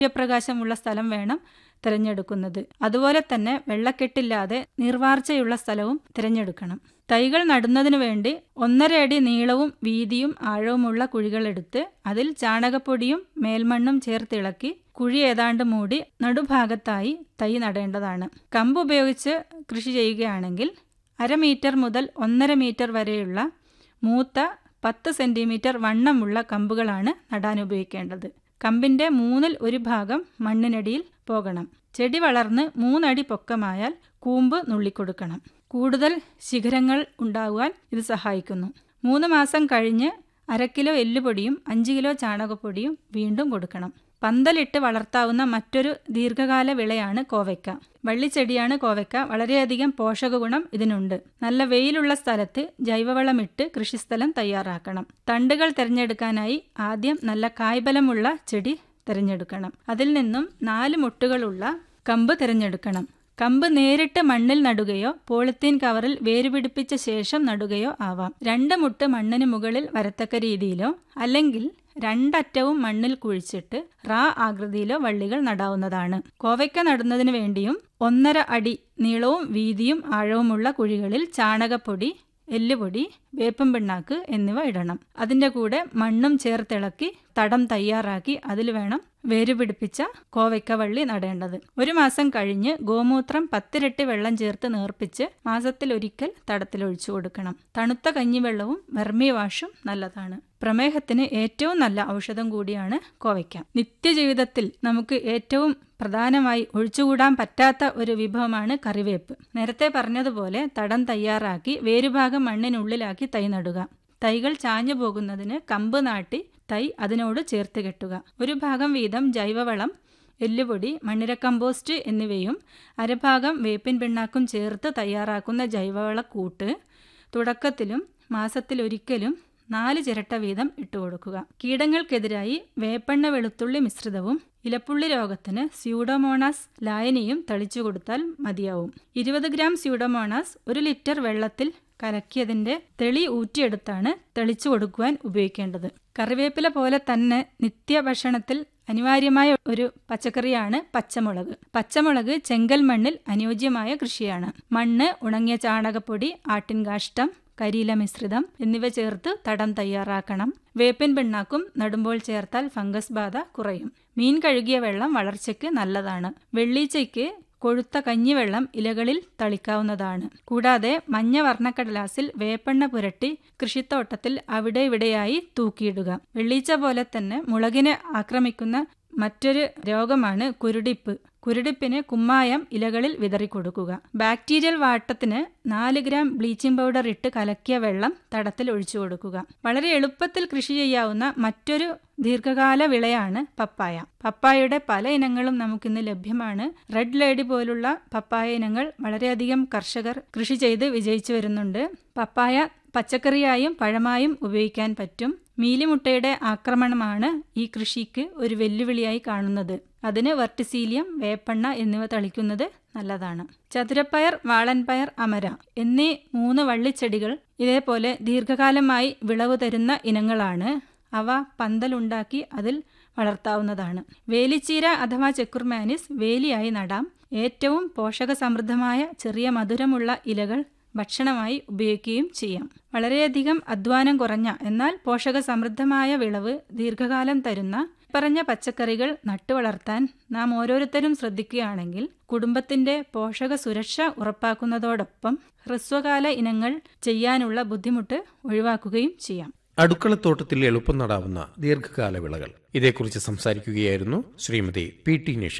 സൂര്യപ്രകാശമുള്ള സ്ഥലം വേണം തിരഞ്ഞെടുക്കുന്നത് അതുപോലെ തന്നെ വെള്ളക്കെട്ടില്ലാതെ നീർവാർച്ചയുള്ള സ്ഥലവും തിരഞ്ഞെടുക്കണം തൈകൾ നടുന്നതിനു വേണ്ടി ഒന്നര അടി നീളവും വീതിയും ആഴവുമുള്ള കുഴികളെടുത്ത് അതിൽ ചാണകപ്പൊടിയും മേൽമണ്ണും ചേർത്തിളക്കി കുഴി ഏതാണ്ട് മൂടി നടുഭാഗത്തായി തൈ നടേണ്ടതാണ് കമ്പ് ഉപയോഗിച്ച് കൃഷി ചെയ്യുകയാണെങ്കിൽ അര മീറ്റർ മുതൽ ഒന്നര മീറ്റർ വരെയുള്ള മൂത്ത പത്ത് സെൻറ്റിമീറ്റർ വണ്ണമുള്ള കമ്പുകളാണ് നടാൻ ഉപയോഗിക്കേണ്ടത് കമ്പിൻ്റെ മൂന്നിൽ ഒരു ഭാഗം മണ്ണിനടിയിൽ പോകണം ചെടി വളർന്ന് മൂന്നടി പൊക്കമായാൽ കൂമ്പ് നുള്ളിക്കൊടുക്കണം കൂടുതൽ ശിഖരങ്ങൾ ഉണ്ടാകുവാൻ ഇത് സഹായിക്കുന്നു മൂന്ന് മാസം കഴിഞ്ഞ് അര കിലോ എല്ലുപൊടിയും അഞ്ച് കിലോ ചാണകപ്പൊടിയും വീണ്ടും കൊടുക്കണം പന്തലിട്ട് വളർത്താവുന്ന മറ്റൊരു ദീർഘകാല വിളയാണ് കോവയ്ക്ക വള്ളിച്ചെടിയാണ് കോവയ്ക്ക വളരെയധികം പോഷകഗുണം ഇതിനുണ്ട് നല്ല വെയിലുള്ള സ്ഥലത്ത് ജൈവവളമിട്ട് കൃഷിസ്ഥലം തയ്യാറാക്കണം തണ്ടുകൾ തിരഞ്ഞെടുക്കാനായി ആദ്യം നല്ല കായ്ബലമുള്ള ചെടി തിരഞ്ഞെടുക്കണം അതിൽ നിന്നും നാല് മുട്ടുകളുള്ള കമ്പ് തിരഞ്ഞെടുക്കണം കമ്പ് നേരിട്ട് മണ്ണിൽ നടുകയോ പോളിത്തീൻ കവറിൽ വേരുപിടിപ്പിച്ച ശേഷം നടുകയോ ആവാം രണ്ട് മുട്ട് മണ്ണിന് മുകളിൽ വരത്തക്ക രീതിയിലോ അല്ലെങ്കിൽ രണ്ടറ്റവും മണ്ണിൽ കുഴിച്ചിട്ട് റാ ആകൃതിയിലോ വള്ളികൾ നടാവുന്നതാണ് കോവയ്ക്ക നടുന്നതിന് വേണ്ടിയും ഒന്നര അടി നീളവും വീതിയും ആഴവുമുള്ള കുഴികളിൽ ചാണകപ്പൊടി എല്ലുപൊടി വേപ്പൻ പിണ്ണാക്ക് എന്നിവ ഇടണം അതിൻ്റെ കൂടെ മണ്ണും ചേർത്തിളക്കി തടം തയ്യാറാക്കി അതിൽ വേണം വേരുപിടിപ്പിച്ച കോവയ്ക്ക വള്ളി നടേണ്ടത് ഒരു മാസം കഴിഞ്ഞ് ഗോമൂത്രം പത്തിരട്ടി വെള്ളം ചേർത്ത് നേർപ്പിച്ച് മാസത്തിലൊരിക്കൽ തടത്തിലൊഴിച്ചു കൊടുക്കണം തണുത്ത കഞ്ഞിവെള്ളവും വെർമി വാഷും നല്ലതാണ് പ്രമേഹത്തിന് ഏറ്റവും നല്ല ഔഷധം കൂടിയാണ് കോവയ്ക്ക നിത്യജീവിതത്തിൽ നമുക്ക് ഏറ്റവും പ്രധാനമായി ഒഴിച്ചുകൂടാൻ പറ്റാത്ത ഒരു വിഭവമാണ് കറിവേപ്പ് നേരത്തെ പറഞ്ഞതുപോലെ തടം തയ്യാറാക്കി വേരുഭാഗം മണ്ണിനുള്ളിലാക്കി തൈ നടുക തൈകൾ ചാഞ്ഞു പോകുന്നതിന് കമ്പ് നാട്ടി തൈ അതിനോട് ചേർത്ത് കെട്ടുക ഒരു ഭാഗം വീതം ജൈവവളം എല്ലുപൊടി മണ്ണിര കമ്പോസ്റ്റ് എന്നിവയും അരഭാഗം വേപ്പിൻ പിണ്ണാക്കും ചേർത്ത് തയ്യാറാക്കുന്ന ജൈവവള കൂട്ട് തുടക്കത്തിലും മാസത്തിലൊരിക്കലും നാല് ചിരട്ട വീതം ഇട്ടുകൊടുക്കുക കീടങ്ങൾക്കെതിരായി വേപ്പെണ്ണ വെളുത്തുള്ളി മിശ്രിതവും ഇലപ്പുള്ളി രോഗത്തിന് സ്യൂഡോമോണാസ് ലായനിയും തളിച്ചു കൊടുത്താൽ മതിയാവും ഇരുപത് ഗ്രാം സ്യൂഡോമോണാസ് ഒരു ലിറ്റർ വെള്ളത്തിൽ കലക്കിയതിൻ്റെ തെളി ഊറ്റിയെടുത്താണ് തെളിച്ചു കൊടുക്കുവാൻ ഉപയോഗിക്കേണ്ടത് കറിവേപ്പില പോലെ തന്നെ നിത്യഭക്ഷണത്തിൽ അനിവാര്യമായ ഒരു പച്ചക്കറിയാണ് പച്ചമുളക് പച്ചമുളക് ചെങ്കൽ മണ്ണിൽ അനുയോജ്യമായ കൃഷിയാണ് മണ്ണ് ഉണങ്ങിയ ചാണകപ്പൊടി ആട്ടിൻകാഷ്ടം കരിയില മിശ്രിതം എന്നിവ ചേർത്ത് തടം തയ്യാറാക്കണം വേപ്പിൻ പിണ്ണാക്കും നടുമ്പോൾ ചേർത്താൽ ഫംഗസ് ബാധ കുറയും മീൻ കഴുകിയ വെള്ളം വളർച്ചയ്ക്ക് നല്ലതാണ് വെള്ളീച്ചയ്ക്ക് കൊഴുത്ത കഞ്ഞിവെള്ളം ഇലകളിൽ തളിക്കാവുന്നതാണ് കൂടാതെ മഞ്ഞ വർണ്ണക്കടലാസിൽ വേപ്പെണ്ണ പുരട്ടി കൃഷിത്തോട്ടത്തിൽ അവിടെ ഇവിടെയായി തൂക്കിയിടുക വെള്ളീച്ച പോലെ തന്നെ മുളകിനെ ആക്രമിക്കുന്ന മറ്റൊരു രോഗമാണ് കുരുടിപ്പ് കുരുടിപ്പിന് കുമ്മായം ഇലകളിൽ വിതറിക്കൊടുക്കുക ബാക്ടീരിയൽ വാട്ടത്തിന് നാല് ഗ്രാം ബ്ലീച്ചിങ് പൗഡർ ഇട്ട് കലക്കിയ വെള്ളം തടത്തിൽ ഒഴിച്ചു കൊടുക്കുക വളരെ എളുപ്പത്തിൽ കൃഷി ചെയ്യാവുന്ന മറ്റൊരു ദീർഘകാല വിളയാണ് പപ്പായ പപ്പായയുടെ പല ഇനങ്ങളും നമുക്കിന്ന് ലഭ്യമാണ് റെഡ് ലേഡി പോലുള്ള പപ്പായ ഇനങ്ങൾ വളരെയധികം കർഷകർ കൃഷി ചെയ്ത് വിജയിച്ചു വരുന്നുണ്ട് പപ്പായ പച്ചക്കറിയായും പഴമായും ഉപയോഗിക്കാൻ പറ്റും മീലിമുട്ടയുടെ ആക്രമണമാണ് ഈ കൃഷിക്ക് ഒരു വെല്ലുവിളിയായി കാണുന്നത് അതിന് വെർട്ടിസീലിയം വേപ്പെണ്ണ എന്നിവ തളിക്കുന്നത് നല്ലതാണ് ചതുരപ്പയർ വാളൻപയർ അമര എന്നീ മൂന്ന് വള്ളിച്ചെടികൾ ഇതേപോലെ ദീർഘകാലമായി വിളവ് തരുന്ന ഇനങ്ങളാണ് അവ പന്തലുണ്ടാക്കി അതിൽ വളർത്താവുന്നതാണ് വേലിച്ചീര അഥവാ ചെക്കുർമാനിസ് വേലിയായി നടാം ഏറ്റവും പോഷക സമൃദ്ധമായ ചെറിയ മധുരമുള്ള ഇലകൾ ഭക്ഷണമായി ഉപയോഗിക്കുകയും ചെയ്യാം വളരെയധികം അധ്വാനം കുറഞ്ഞ എന്നാൽ പോഷക സമൃദ്ധമായ വിളവ് ദീർഘകാലം തരുന്ന പറഞ്ഞ പച്ചക്കറികൾ നട്ടുവളർത്താൻ നാം ഓരോരുത്തരും ശ്രദ്ധിക്കുകയാണെങ്കിൽ കുടുംബത്തിന്റെ പോഷക സുരക്ഷ ഉറപ്പാക്കുന്നതോടൊപ്പം ഹ്രസ്വകാല ഇനങ്ങൾ ചെയ്യാനുള്ള ബുദ്ധിമുട്ട് ഒഴിവാക്കുകയും ചെയ്യാം അടുക്കളത്തോട്ടത്തിൽ എളുപ്പം നടാവുന്ന ദീർഘകാല വിളകൾ ഇതേക്കുറിച്ച് സംസാരിക്കുകയായിരുന്നു ശ്രീമതി പി ടി നിഷ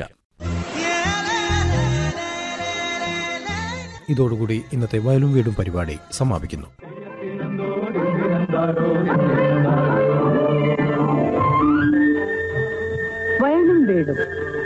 ഇതോടുകൂടി ഇന്നത്തെ വയലും വീടും പരിപാടി സമാപിക്കുന്നു വയലും വീടും